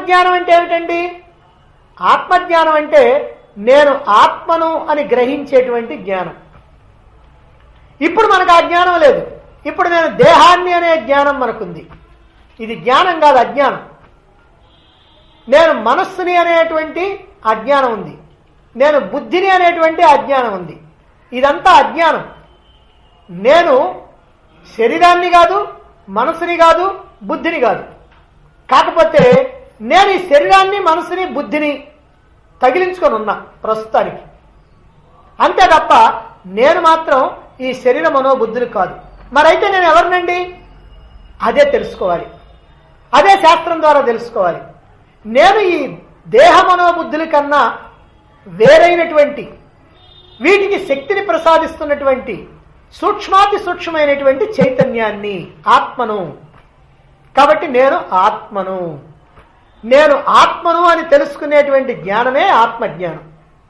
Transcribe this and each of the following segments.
ఆత్మజ్ఞానం అంటే ఏమిటండి ఆత్మజ్ఞానం అంటే నేను ఆత్మను అని గ్రహించేటువంటి జ్ఞానం ఇప్పుడు మనకు ఆ జ్ఞానం లేదు ఇప్పుడు నేను దేహాన్ని అనే జ్ఞానం మనకుంది ఇది జ్ఞానం కాదు అజ్ఞానం నేను మనస్సుని అనేటువంటి అజ్ఞానం ఉంది నేను బుద్ధిని అనేటువంటి అజ్ఞానం ఉంది ఇదంతా అజ్ఞానం నేను శరీరాన్ని కాదు మనసుని కాదు బుద్ధిని కాదు కాకపోతే నేను ఈ శరీరాన్ని మనసుని బుద్ధిని తగిలించుకొని ఉన్నా ప్రస్తుతానికి అంతే తప్ప నేను మాత్రం ఈ శరీర మనోబుద్ధులు కాదు మరైతే నేను ఎవరినండి అదే తెలుసుకోవాలి అదే శాస్త్రం ద్వారా తెలుసుకోవాలి నేను ఈ దేహ మనోబుద్ధుల కన్నా వేరైనటువంటి వీటికి శక్తిని ప్రసాదిస్తున్నటువంటి సూక్ష్మాతి సూక్ష్మమైనటువంటి చైతన్యాన్ని ఆత్మను కాబట్టి నేను ఆత్మను నేను ఆత్మను అని తెలుసుకునేటువంటి జ్ఞానమే ఆత్మజ్ఞానం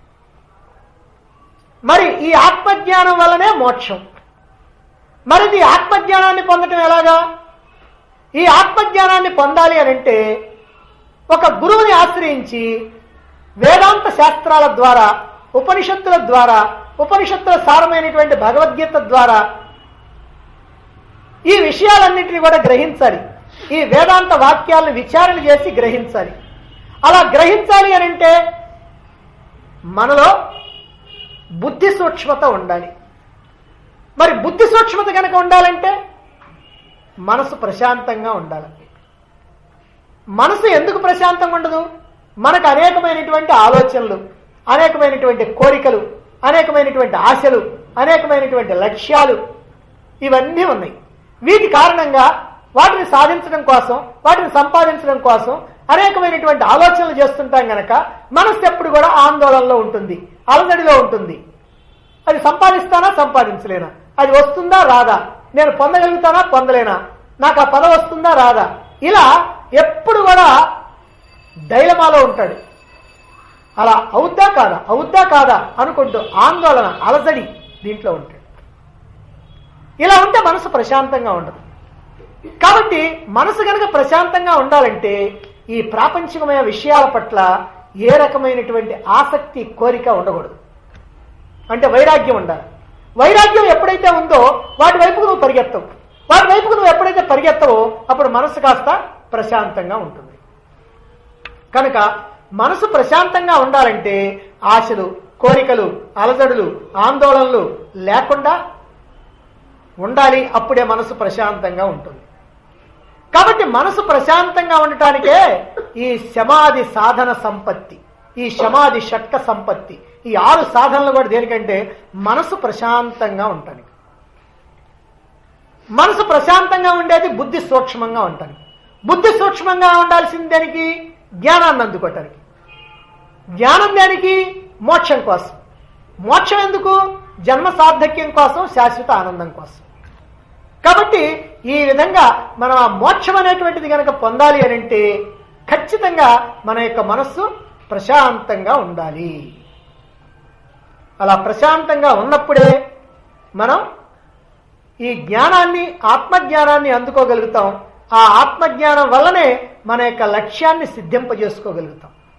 మరి ఈ ఆత్మజ్ఞానం వల్లనే మోక్షం మరి ఈ ఆత్మజ్ఞానాన్ని పొందటం ఎలాగా ఈ ఆత్మజ్ఞానాన్ని పొందాలి అని అంటే ఒక గురువుని ఆశ్రయించి వేదాంత శాస్త్రాల ద్వారా ఉపనిషత్తుల ద్వారా ఉపనిషత్తుల సారమైనటువంటి భగవద్గీత ద్వారా ఈ విషయాలన్నింటినీ కూడా గ్రహించాలి ఈ వేదాంత వాక్యాలను విచారణ చేసి గ్రహించాలి అలా గ్రహించాలి అని అంటే మనలో బుద్ధి సూక్ష్మత ఉండాలి మరి బుద్ధి సూక్ష్మత కనుక ఉండాలంటే మనసు ప్రశాంతంగా ఉండాలి మనసు ఎందుకు ప్రశాంతంగా ఉండదు మనకు అనేకమైనటువంటి ఆలోచనలు అనేకమైనటువంటి కోరికలు అనేకమైనటువంటి ఆశలు అనేకమైనటువంటి లక్ష్యాలు ఇవన్నీ ఉన్నాయి వీటి కారణంగా వాటిని సాధించడం కోసం వాటిని సంపాదించడం కోసం అనేకమైనటువంటి ఆలోచనలు చేస్తుంటాం గనక మనసు ఎప్పుడు కూడా ఆందోళనలో ఉంటుంది అలజడిలో ఉంటుంది అది సంపాదిస్తానా సంపాదించలేనా అది వస్తుందా రాదా నేను పొందగలుగుతానా పొందలేనా నాకు ఆ పదవి వస్తుందా రాదా ఇలా ఎప్పుడు కూడా డైలమాలో ఉంటాడు అలా అవుద్దా కాదా అవుద్దా కాదా అనుకుంటూ ఆందోళన అలజడి దీంట్లో ఉంటాడు ఇలా ఉంటే మనసు ప్రశాంతంగా ఉండదు కాబట్టి మనసు కనుక ప్రశాంతంగా ఉండాలంటే ఈ ప్రాపంచికమైన విషయాల పట్ల ఏ రకమైనటువంటి ఆసక్తి కోరిక ఉండకూడదు అంటే వైరాగ్యం ఉండాలి వైరాగ్యం ఎప్పుడైతే ఉందో వాటి వైపుకు నువ్వు పరిగెత్తవు వాటి వైపుకు నువ్వు ఎప్పుడైతే పరిగెత్తవో అప్పుడు మనసు కాస్త ప్రశాంతంగా ఉంటుంది కనుక మనసు ప్రశాంతంగా ఉండాలంటే ఆశలు కోరికలు అలజడులు ఆందోళనలు లేకుండా ఉండాలి అప్పుడే మనసు ప్రశాంతంగా ఉంటుంది కాబట్టి మనసు ప్రశాంతంగా ఉండటానికే ఈ సమాధి సాధన సంపత్తి ఈ సమాధి షట్క సంపత్తి ఈ ఆరు సాధనలు కూడా దేనికంటే మనసు ప్రశాంతంగా ఉండటానికి మనసు ప్రశాంతంగా ఉండేది బుద్ధి సూక్ష్మంగా ఉండటానికి బుద్ధి సూక్ష్మంగా ఉండాల్సింది దానికి జ్ఞానాన్ని అందుకోవటానికి జ్ఞానం దానికి మోక్షం కోసం మోక్షం ఎందుకు జన్మ సార్థక్యం కోసం శాశ్వత ఆనందం కోసం కాబట్టి ఈ విధంగా మనం ఆ మోక్షం అనేటువంటిది కనుక పొందాలి అని అంటే ఖచ్చితంగా మన యొక్క మనస్సు ప్రశాంతంగా ఉండాలి అలా ప్రశాంతంగా ఉన్నప్పుడే మనం ఈ జ్ఞానాన్ని ఆత్మజ్ఞానాన్ని అందుకోగలుగుతాం ఆ ఆత్మజ్ఞానం వల్లనే మన యొక్క లక్ష్యాన్ని సిద్ధింపజేసుకోగలుగుతాం